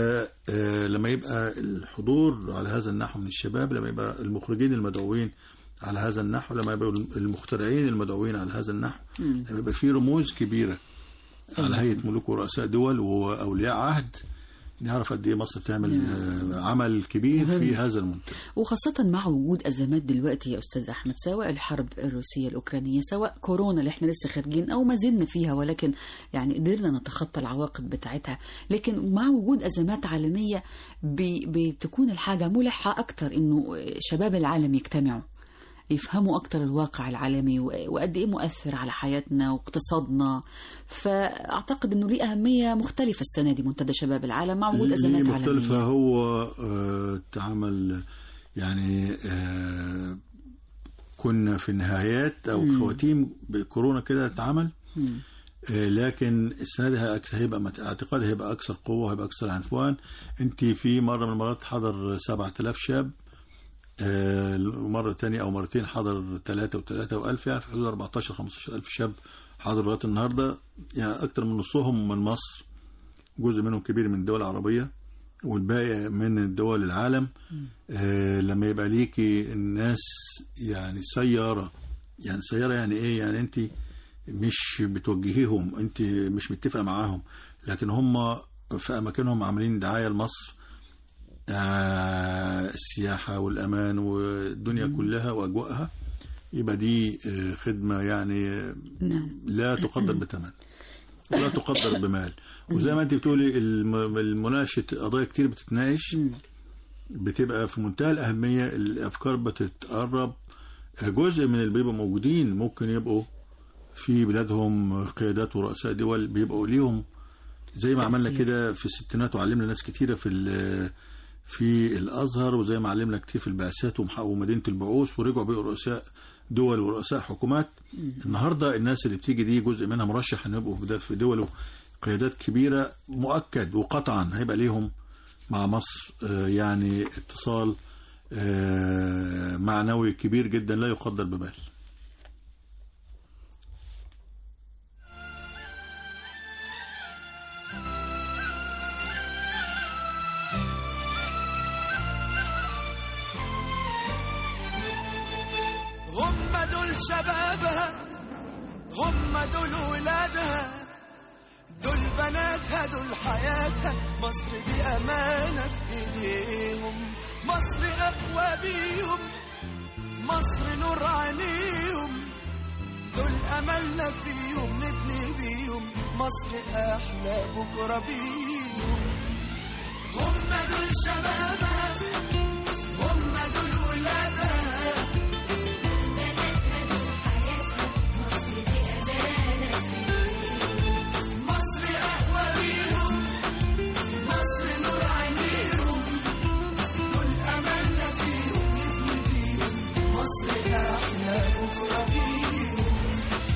فلما يبقى الحضور على هذا النحو من الشباب لما يبقى المخرجين المدعوين على هذا النحو لما يبقى المخترعين المدعوين على هذا النحو مم. لما يبقى في رموز كبيرة على هيئة ملوك ورؤساء دول وأولياء عهد نعرف قد ايه مصر بتعمل آه، عمل كبير مهم. في هذا المنتج وخاصة مع وجود أزمات دلوقتي يا أستاذ أحمد سواء الحرب الروسية الأوكرانية سواء كورونا اللي احنا لسه خارجين أو ما زلنا فيها ولكن يعني قدرنا نتخطى العواقب بتاعتها لكن مع وجود أزمات عالمية بي- بتكون الحاجة ملحة أكتر إنه شباب العالم يجتمعوا يفهموا أكتر الواقع العالمي و- وقد إيه مؤثر على حياتنا واقتصادنا فأعتقد إنه ليه أهمية مختلفة السنة دي منتدى شباب العالم مع وجود اللي أزمات مختلفة عالمية هو آه، تعامل يعني آه، كنا في النهايات او مم. خواتيم بكورونا كده اتعمل مم. آه، لكن السنه دي هيبقى- هيبقى مت- اعتقادي هيبقى اكثر قوه هيبقى اكثر عنفوان انت في مره من المرات حضر 7000 شاب آه، مرة تانية أو مرتين حضر ثلاثة وثلاثة وألف يعني في حدود 14 15 ألف شاب حاضر لغايه النهارده يعني اكتر من نصهم من مصر جزء منهم كبير من الدول العربيه والباقي من الدول العالم آه لما يبقى ليكي الناس يعني سياره يعني سياره يعني ايه يعني انت مش بتوجهيهم انت مش متفقه معاهم لكن هم في اماكنهم عاملين دعايه لمصر آه السياحه والامان والدنيا كلها واجواءها يبقى دي آه، خدمه يعني نعم لا تقدر بثمن ولا تقدر بمال وزي ما انت بتقولي الم- المناقشه قضايا كتير بتتناقش بتبقى في منتهى الاهميه الافكار بتتقرب جزء من اللي بيبقوا موجودين ممكن يبقوا في بلادهم قيادات ورؤساء دول بيبقوا ليهم زي ما عملنا تأثير. كده في الستينات وعلمنا ناس كتيره في ال- في الازهر وزي ما علمنا كتير في البعثات ومح- ومدينه البعوث ورجعوا بقوا رؤساء دول ورؤساء حكومات النهارده الناس اللي بتيجي دي جزء منها مرشح ان يبقوا في د- في دول قيادات كبيره مؤكد وقطعا هيبقى ليهم مع مصر آه، يعني اتصال آه، معنوي كبير جدا لا يقدر بمال هم دول شبابها هم دول ولادها دول بناتها دول حياتها مصر دي أمانة في إيديهم مصر أقوى بيهم مصر نور عينيهم دول أملنا فيهم نبني بيهم مصر أحلى بكرة بيهم هم دول شبابها هم دول ولادها مصر أقوى بيهم مصر نور عينيهم دول أملنا فيهم نبني بيهم مصر أحلى بكرة بيهم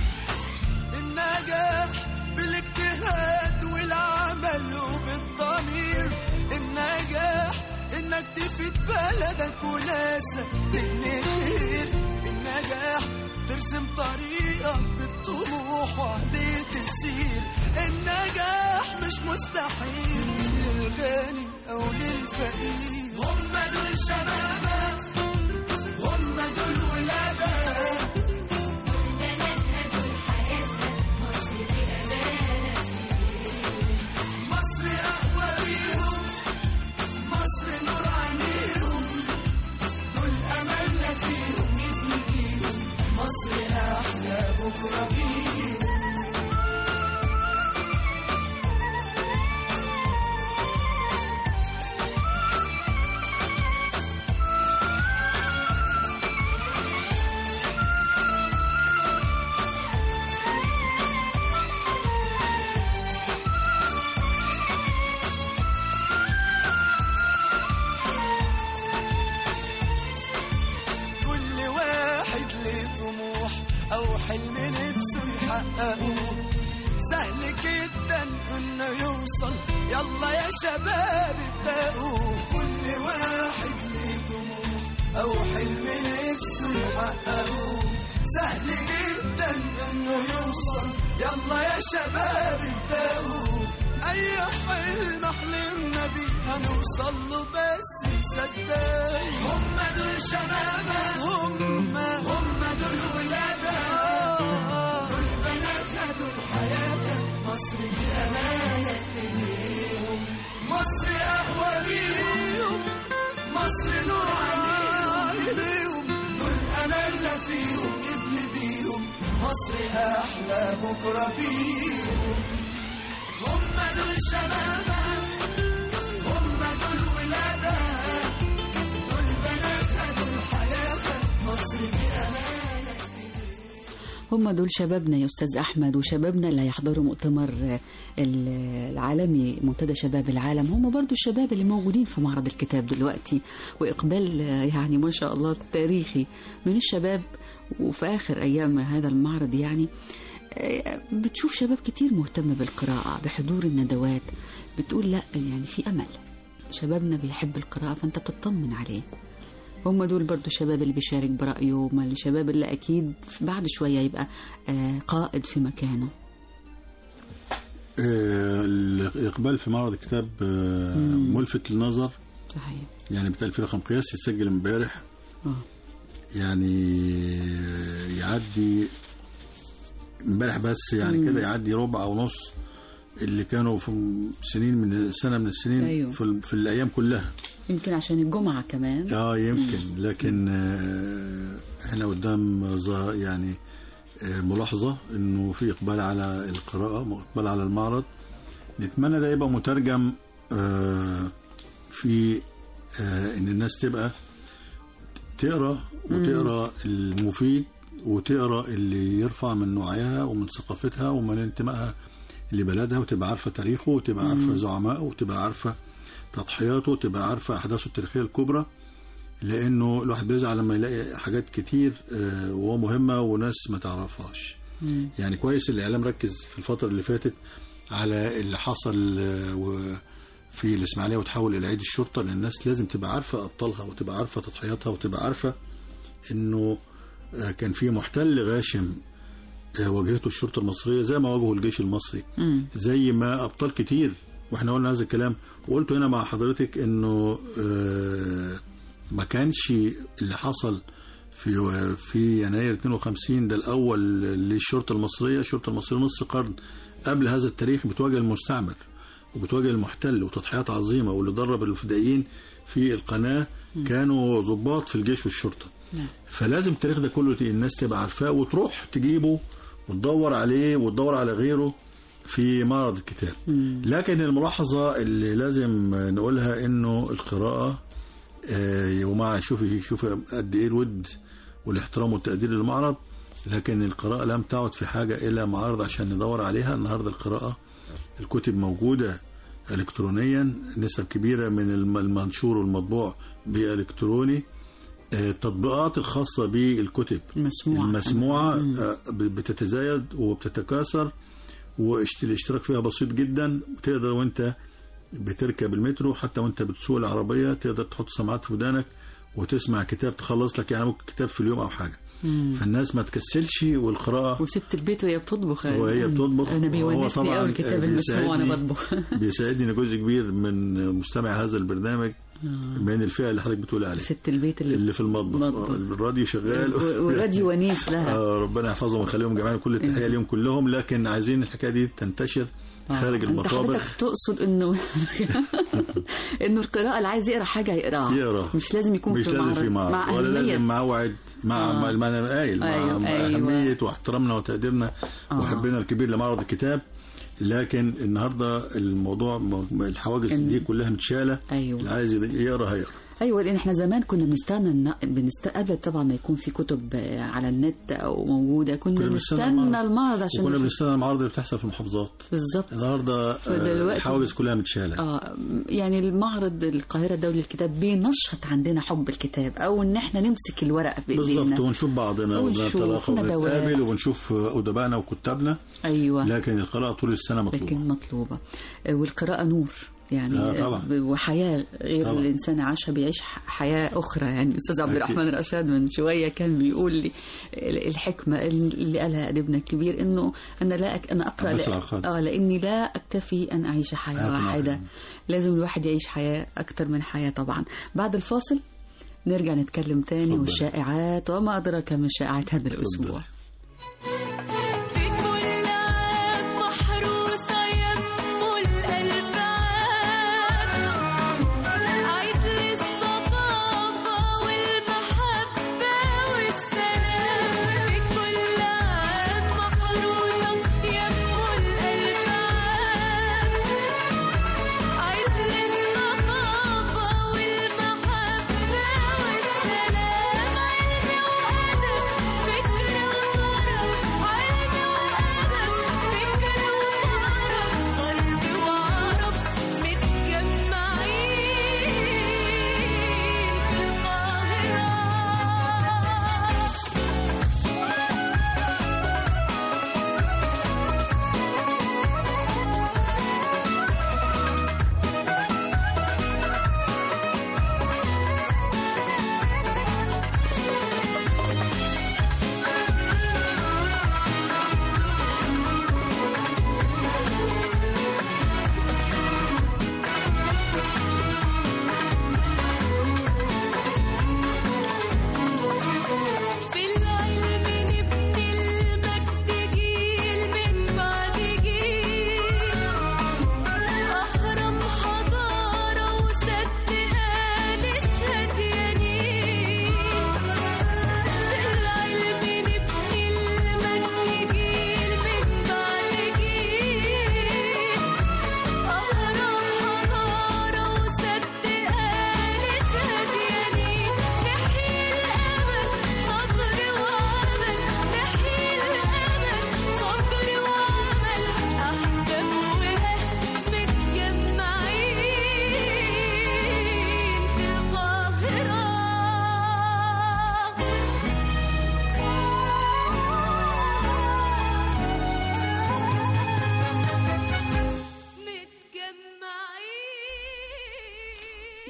النجاح بالاجتهاد والعمل وبالضمير النجاح انك تفيد بلدك وناسك تبني خير النجاح ترسم طريقك بالطموح وعليه تسير النجاح مش مستحيل للغني او للفقير هم دول شبابك هم دول ولادك مصر أقوى بيهم مصر نور عينيهم دول أملنا فيهم نبني بيهم مصر أحلى بكرة بيهم كل واحد ليه طموح او حلم نفسه يحققه سهل جدا انه يوصل يلا يا شباب ابدأوا كل واحد ليه طموح او حلم نفسه يحققه سهل جدا انه يوصل يلا يا شباب ابدأوا اي حلم حلمنا بيه هنوصل له بس مصدق هم دول شبابها هم هم دول ولادها دول بناتها دول حياتها مصر دي امانه في ايديهم مصر اقوى بيهم مصر نور عينيهم دول املنا فيهم نبني بيهم مصر احلى بكره بيهم هم دول شبابها هم دول ولادها دول بناتها دول حياتها مصر دي أمانة هم دول شبابنا يا استاذ احمد وشبابنا اللي هيحضروا مؤتمر ال- العالمي منتدى شباب العالم هم برضو الشباب اللي موجودين في معرض الكتاب دلوقتي واقبال يعني ما شاء الله تاريخي من الشباب وفي اخر ايام هذا المعرض يعني آه، بتشوف شباب كتير مهتم بالقراءة بحضور الندوات بتقول لا يعني في أمل شبابنا بيحب القراءة فأنت بتطمن عليه هم دول برضو الشباب اللي بيشارك برأيه هم الشباب اللي أكيد بعد شوية يبقى آه، قائد في مكانه آه، الإقبال في معرض الكتاب آه، مم. ملفت للنظر صحيح يعني بتاع في رقم قياسي اتسجل امبارح آه. يعني يعدي امبارح بس يعني مم. كده يعدي ربع او نص اللي كانوا في سنين من سنه من السنين أيوه. في, ال- في الايام كلها يمكن عشان الجمعة كمان اه يمكن لكن آه، احنا قدام ظا- يعني آه، ملاحظه انه في اقبال على القراءه اقبال على المعرض نتمنى ده يبقى مترجم آه، في آه، ان الناس تبقى تقرا وتقرا المفيد وتقرا اللي يرفع من وعيها ومن ثقافتها ومن انتمائها لبلدها وتبقى عارفه تاريخه وتبقى عارفه زعمائه وتبقى عارفه تضحياته وتبقى عارفه احداثه التاريخيه الكبرى لانه الواحد بيزعل لما يلاقي حاجات كتير آه، وهو مهمه وناس ما تعرفهاش مم. يعني كويس الاعلام ركز في الفتره اللي فاتت على اللي حصل آه، و- في الاسماعيليه وتحول الى عيد الشرطه لان الناس لازم تبقى عارفه ابطالها وتبقى عارفه تضحياتها وتبقى عارفه انه آه، كان في محتل غاشم آه، واجهته الشرطه المصريه زي ما واجهه الجيش المصري مم. زي ما ابطال كتير واحنا قلنا هذا الكلام وقلت هنا مع حضرتك انه آه، ما كانش اللي حصل في في يناير 52 ده الاول للشرطه المصريه الشرطه المصريه نص قرن قبل هذا التاريخ بتواجه المستعمر وبتواجه المحتل وتضحيات عظيمه واللي درب الفدائيين في القناه كانوا ضباط في الجيش والشرطه نعم. فلازم التاريخ ده كله الناس تبقى عارفاه وتروح تجيبه وتدور عليه وتدور على غيره في معرض الكتاب مم. لكن الملاحظة اللي لازم نقولها انه القراءة آه، ومع شوفي شوفي قد ايه الود والاحترام والتقدير للمعرض لكن القراءة لم تعد في حاجة إلى معارض عشان ندور عليها النهاردة القراءة الكتب موجودة إلكترونيا نسب كبيرة من الم- المنشور والمطبوع بإلكتروني آه، التطبيقات الخاصة بالكتب مسموعة المسموعة مم. آه، بتتزايد وبتتكاثر والاشتراك فيها بسيط جدا تقدر وانت بتركب المترو حتى وانت بتسوق العربية تقدر تحط سماعات في ودانك وتسمع كتاب تخلص لك يعني ممكن كتاب في اليوم او حاجة مم. فالناس ما تكسلش والقراءة وست البيت وهي بتطبخ وهي بتطبخ انا وهو بيونسني طبعاً قوي الكتاب المسموع وانا بيساعدني- بطبخ بيساعدني ان جزء كبير من مستمع هذا البرنامج من الفئة اللي حضرتك بتقول عليها ست البيت اللي اللي في المطبخ المطبخ. آه، الراديو شغال و- وراديو ونيس لها آه ربنا يحفظهم ويخليهم جميعا كل التحيه ليهم كلهم لكن عايزين الحكايه دي تنتشر خارج انت المطابخ حضرتك تقصد انه انه القراءة اللي عايز يقرا حاجة يقراها يقرا مش لازم يكون مش في لازم معرض في معرض مع ولا أهمية لازم موعد مع آه. مع ما انا قايل مع, أيوة، مع أيوة. اهميه واحترامنا وتقديرنا آه. وحبنا الكبير لمعرض الكتاب لكن النهارده الموضوع م- الحواجز إن- دي كلها متشاله ايوه اللي عايز يقرا هيقرا ايوه لان احنا زمان كنا بنستنى الن- بنست قبل طبعا ما يكون في كتب آه، على النت او موجوده كنا, كنا بنستنى بنستنى المعرض. المعرض عشان وكنا نشوف. بنستنى المعارض اللي بتحصل في المحافظات بالظبط النهارده آه، فدلوقتي- الحواجز كلها متشاله اه يعني المعرض القاهره الدولي للكتاب بينشط عندنا حب الكتاب او ان احنا نمسك الورقه بالظبط بايدينا ونشوف بعضنا ونشوف ونتلاقى ندوات. ونتقابل وبنشوف ادبائنا وكتابنا ايوه لكن القراءة طول السنة مطلوبة لكن مطلوبة آه، والقراءة نور يعني آه، طبعا. ب- وحياة غير طبعا. الإنسان عاشها بيعيش ح- حياة أخرى يعني أستاذ عبد أكيد. الرحمن رشاد من شوية كان بيقول لي ال- الحكمة اللي قالها أديبنا الكبير إنه أنا لا أك... أنا أقرأ عباس لا... العقاد. آه لأني لا أكتفي أن أعيش حياة حياة واحدة واحدة. لازم الواحد يعيش حياة أكتر من حياة طبعا بعد الفاصل نرجع نتكلم تاني اتفضل. والشائعات وما أدراك ما شائعات هذا الأسبوع في كل عام محروسة يمه الألف عام عيد للصداقة والمحبة والسلام في كل عام محروسة يمه الألف عام عيد للصداقة والمحبة والسلام علم وأدب فكر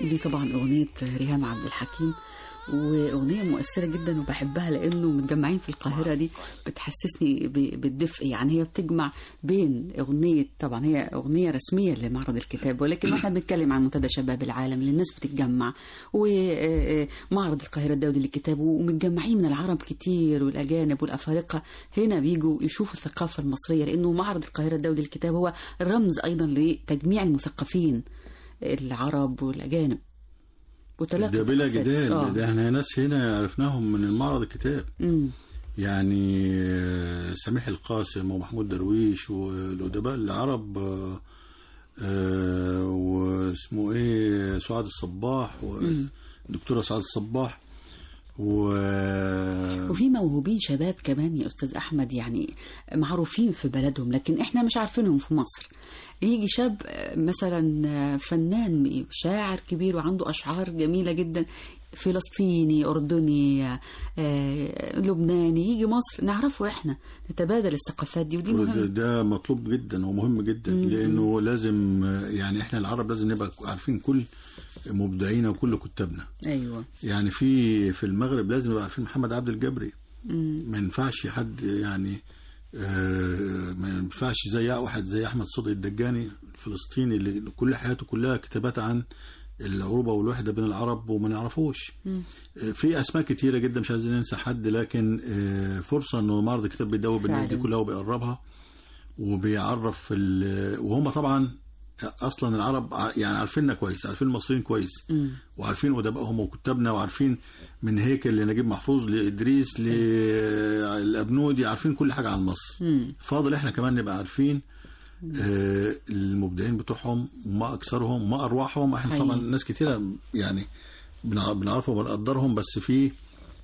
دي طبعا أغنية ريهام عبد الحكيم وأغنية مؤثرة جدا وبحبها لأنه متجمعين في القاهرة دي بتحسسني ب- بالدفء يعني هي بتجمع بين أغنية طبعا هي أغنية رسمية لمعرض الكتاب ولكن احنا بنتكلم عن منتدى شباب العالم اللي الناس بتتجمع ومعرض القاهرة الدولي للكتاب ومتجمعين من العرب كتير والأجانب والأفارقة هنا بيجوا يشوفوا الثقافة المصرية لأنه معرض القاهرة الدولي للكتاب هو رمز أيضا لتجميع المثقفين العرب والأجانب وتلاقي ده بلا ثقافات. جدال آه. ده احنا ناس هنا عرفناهم من المعرض الكتاب مم. يعني آه، سميح القاسم ومحمود درويش والأدباء العرب آه، آه، واسمه ايه سعاد الصباح والدكتورة سعاد الصباح و وفي موهوبين شباب كمان يا استاذ احمد يعني معروفين في بلدهم لكن احنا مش عارفينهم في مصر يجي شاب آه، مثلا آه، فنان شاعر كبير وعنده اشعار جميله جدا فلسطيني اردني آه، لبناني يجي مصر نعرفه احنا نتبادل الثقافات دي ودي وده- مهمه ده مطلوب جدا ومهم جدا مم. لانه لازم آه، يعني احنا العرب لازم نبقى عارفين كل مبدعينا وكل كتابنا ايوه يعني في في المغرب لازم نبقى عارفين محمد عبد الجبري مم. ما ينفعش حد يعني آه، ما ينفعش زي واحد زي احمد صدقي الدجاني الفلسطيني اللي كل حياته كلها كتابات عن العروبه والوحده بين العرب وما نعرفوش مم. آه، في اسماء كتيره جدا مش عايزين ننسى حد لكن آه، فرصه انه معرض الكتاب بيدوب الناس دي فعلاً. كلها وبيقربها وبيعرف ال- وهم طبعا اصلا العرب ع- يعني عارفيننا كويس عارفين المصريين كويس مم. وعارفين ادبائهم وكتابنا وعارفين من هيكل لنجيب محفوظ لادريس للابنودي عارفين كل حاجه عن مصر مم. فاضل احنا كمان نبقى عارفين آه المبدعين بتوعهم وما اكثرهم وما ارواحهم احنا حقيقي. طبعا ناس كتيره يعني بنع- بنعرفهم وبنقدرهم بس في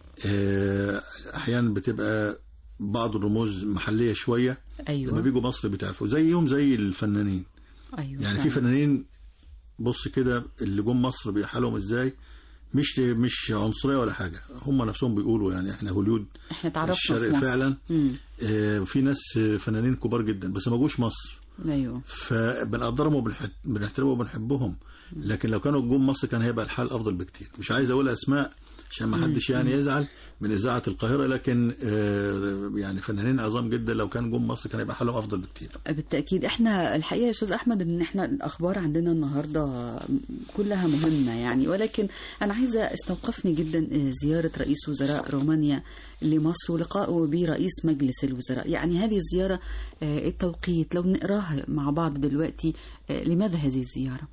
آه احيانا بتبقى بعض الرموز محليه شويه لما ايوه بيجوا مصر بتعرفوا زيهم زي الفنانين ايوه يعني في فعلاً. فنانين بص كده اللي جم مصر بيحالهم ازاي مش مش عنصريه ولا حاجه هم نفسهم بيقولوا يعني احنا هوليود احنا تعرفنا في الشرق مصر فعلا مم. آه، في ناس آه، فنانين كبار جدا بس ما جوش مصر ايوه فبنقدرهم وبنحترمهم وبنحبهم لكن لو كانوا جم مصر كان هيبقى الحال افضل بكتير مش عايز اقول اسماء عشان ما حدش يعني يزعل من اذاعه القاهره لكن آه، يعني فنانين عظام جدا لو كان جم مصر كان هيبقى حالهم افضل بكتير بالتأكيد احنا الحقيقة يا أستاذ أحمد إن احنا الأخبار عندنا النهاردة كلها مهمة يعني ولكن أنا عايزة استوقفني جدا زيارة رئيس وزراء رومانيا لمصر ولقائه برئيس مجلس الوزراء يعني هذه الزيارة آه، التوقيت لو نقراها مع بعض دلوقتي آه، لماذا هذه الزيارة؟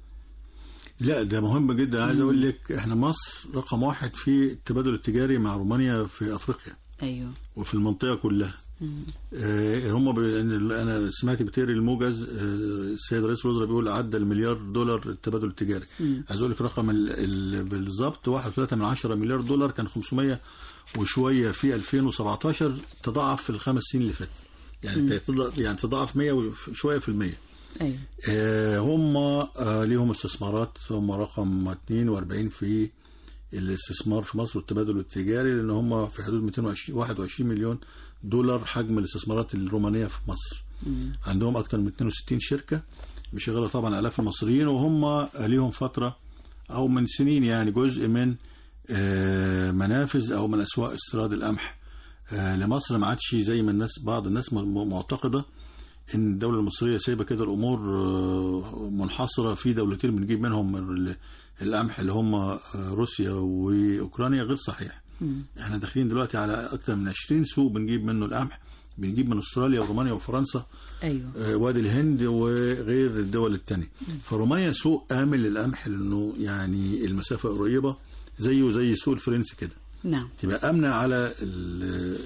لا ده مهم جدا عايز اقول لك احنا مصر رقم واحد في التبادل التجاري مع رومانيا في افريقيا أيوه وفي المنطقه كلها مم. آه، هم ب... إن انا سمعت بتيري الموجز آه، السيد رئيس الوزراء بيقول عدى المليار دولار التبادل التجاري مم. عايز اقول لك رقم ال... ال... بالظبط 1.3 من 10 مليار دولار كان 500 وشويه في 2017 تضاعف في الخمس سنين اللي فاتت يعني تضاعف يعني تضاعف 100 وشويه في المية أيوه آه، هم آه، ليهم استثمارات هم رقم 42 في الاستثمار في مصر والتبادل التجاري لان هم في حدود 221 مليون دولار حجم الاستثمارات الرومانيه في مصر مم. عندهم اكثر من 62 شركه مشغله طبعا الاف المصريين وهم ليهم فتره او من سنين يعني جزء من آه، منافذ او من اسواق استيراد القمح آه، لمصر ما عادش زي ما الناس بعض الناس م- معتقده ان الدوله المصريه سايبه كده الامور آه، منحصره في دولتين بنجيب منهم ال- القمح اللي هم آه، روسيا واوكرانيا غير صحيح مم. احنا داخلين دلوقتي على اكثر من 20 سوق بنجيب منه القمح بنجيب من استراليا ورومانيا وفرنسا أيوه آه، وادي الهند وغير الدول التانية فرومانيا سوق آمن للقمح لأنه يعني المسافة قريبة زيه زي السوق الفرنسي كده نعم تبقى آمنة على ال-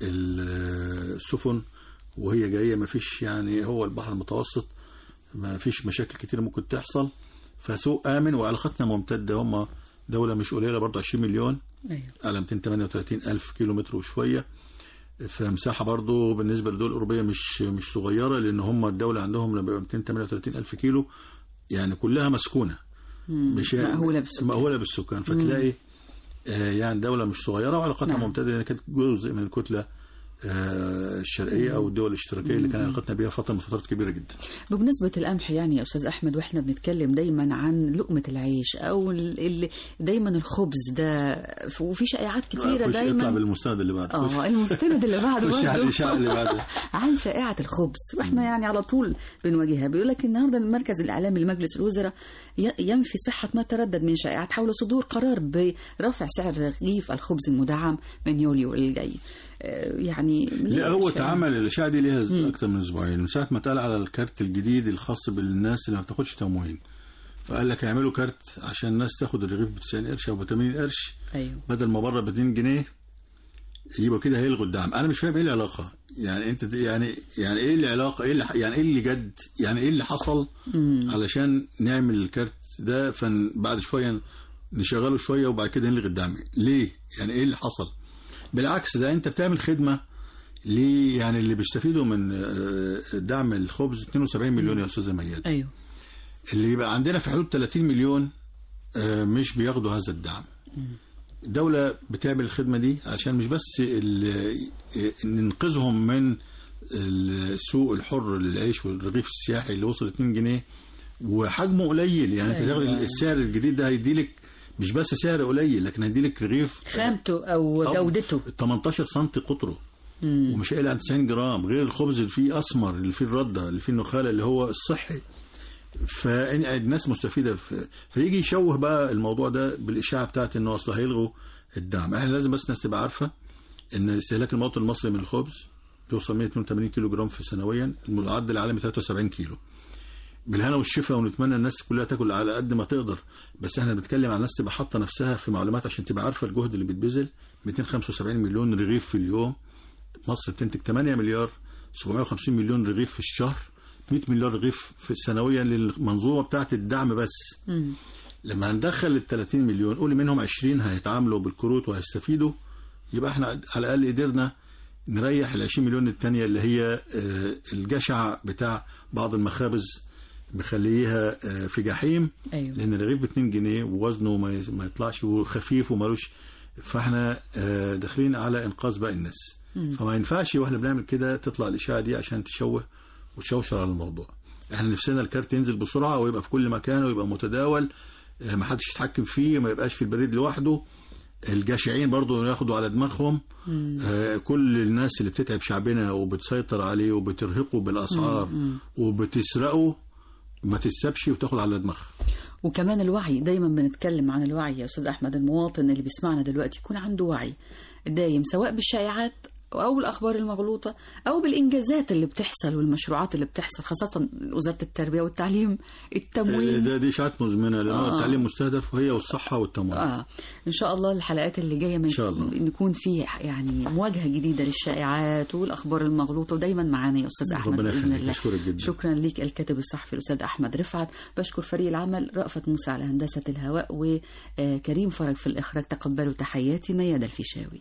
ال- السفن وهي جاية ما فيش يعني هو البحر المتوسط ما فيش مشاكل كتير ممكن تحصل فسوق آمن وعلاقتنا ممتدة هم دولة مش قليلة برضه 20 مليون أيوه على 238 ألف كيلو متر وشوية فمساحة برضو بالنسبة للدول الأوروبية مش مش صغيرة لأن هم الدولة عندهم لما يبقى 238 ألف كيلو يعني كلها مسكونة مم. مش مأهولة بالسكان مأهولة بالسكان فتلاقي آه يعني دولة مش صغيرة وعلاقتها نعم. ممتدة لأن كانت جزء من الكتلة آه، الشرقيه او الدول الاشتراكيه اللي كان علاقتنا بيها فتره من فترات كبيره جدا بمناسبة القمح يعني يا أستاذ أحمد وإحنا بنتكلم دايما عن لقمة العيش أو ال- ال- دايما الخبز ده وفي شائعات كتيرة خش اطلع دايما بالمستند اللي بعده خش- اه المستند اللي بعده خش على برضه. الاشاعه اللي بعده عن شائعة الخبز واحنا يعني على طول بنواجهها بيقول لك النهارده المركز الإعلامي لمجلس الوزراء ي- ينفي صحة ما تردد من شائعات حول صدور قرار برفع سعر رغيف الخبز المدعم من يوليو الجاي آه، يعني لا هو مش- اتعمل الاشاعه دي ليها اكتر من اسبوعين من ساعه ما اتقال على الكارت الجديد الخاص بالناس اللي ما بتاخدش تموين فقال لك هيعملوا كارت عشان الناس تاخد الرغيف ب 90 قرش او ب 80 قرش ايوه بدل ما بره ب 2 جنيه يبقى كده هيلغوا الدعم انا مش فاهم ايه العلاقه يعني انت يعني يعني ايه العلاقه ايه اللي يعني ايه اللي جد يعني ايه اللي حصل علشان نعمل الكارت ده فبعد شويه نشغله شويه وبعد كده نلغي الدعم ليه يعني ايه اللي حصل بالعكس ده انت بتعمل خدمه ليه يعني اللي بيستفيدوا من آه، دعم الخبز 72 مليون يا استاذه مياد ايوه اللي يبقى عندنا في حدود 30 مليون آه، مش بياخدوا هذا الدعم الدولة بتعمل الخدمة دي عشان مش بس ال- ننقذهم من السوق الحر للعيش والرغيف السياحي اللي وصل 2 جنيه وحجمه قليل يعني انت أيوة. تاخد السعر الجديد ده هيديلك مش بس سعر قليل لكن هيديلك رغيف خامته او طب جودته 18 سم قطره ومش قايل عن 90 جرام غير الخبز اللي فيه اسمر اللي فيه الرده اللي فيه النخاله اللي هو الصحي فالناس مستفيده في فيجي يشوه بقى الموضوع ده بالاشاعه بتاعت انه اصل هيلغوا الدعم احنا لازم بس الناس تبقى عارفه ان استهلاك المواطن المصري من الخبز بيوصل 182 كيلو جرام في سنويا المعدل العالمي 73 كيلو بالهنا والشفا ونتمنى الناس كلها تاكل على قد ما تقدر بس احنا بنتكلم عن الناس تبقى حاطه نفسها في معلومات عشان تبقى عارفه الجهد اللي بيتبذل 275 مليون رغيف في اليوم مصر بتنتج 8 مليار 750 مليون رغيف في الشهر 100 مليار رغيف في سنويا للمنظومه بتاعه الدعم بس لما هندخل ال 30 مليون قول منهم 20 هيتعاملوا بالكروت وهيستفيدوا يبقى احنا على الاقل قدرنا نريح ال 20 مليون الثانيه اللي هي آه، الجشع بتاع بعض المخابز مخليها آه، في جحيم ايوه لان الرغيف ب 2 جنيه ووزنه ما ي- ما يطلعش وخفيف ومالوش فاحنا آه، داخلين على انقاذ باقي الناس فما ينفعش واحنا بنعمل كده تطلع الاشاعه دي عشان تشوه وتشوشر على الموضوع احنا نفسنا الكارت ينزل بسرعه ويبقى في كل مكان ويبقى متداول آه، ما حدش يتحكم فيه ما يبقاش في البريد لوحده الجاشعين برضو ياخدوا على دماغهم آه كل الناس اللي بتتعب شعبنا وبتسيطر عليه وبترهقه بالاسعار وبتسرقه ما تتسابش وتاخد على دماغها وكمان الوعي دايما بنتكلم عن الوعي يا استاذ احمد المواطن اللي بيسمعنا دلوقتي يكون عنده وعي دايم سواء بالشائعات او الاخبار المغلوطه او بالانجازات اللي بتحصل والمشروعات اللي بتحصل خاصه وزاره التربيه والتعليم التموين ده دي اشاعات مزمنه لان هو آه. التعليم مستهدف وهي والصحه والتموين اه ان شاء الله الحلقات اللي جايه من إن شاء الله. نكون في يعني مواجهه جديده للشائعات والاخبار المغلوطه ودايما معانا يا استاذ احمد ربنا باذن يخليك الله اشكرك جدا شكرا ليك الكاتب الصحفي الاستاذ احمد رفعت بشكر فريق العمل رأفت موسى على هندسه الهواء وكريم فرج في الاخراج تقبلوا تحياتي ميادة الفيشاوي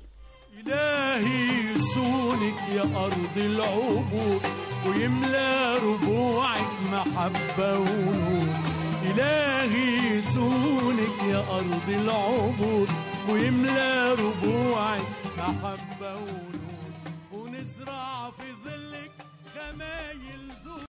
إلهي يسونك يا أرض العبور ويملى ربوعك محبة ونور إلهي يسونك يا أرض العبور ويملى ربوعك محبة ونور ونزرع في ظلك خمايل زور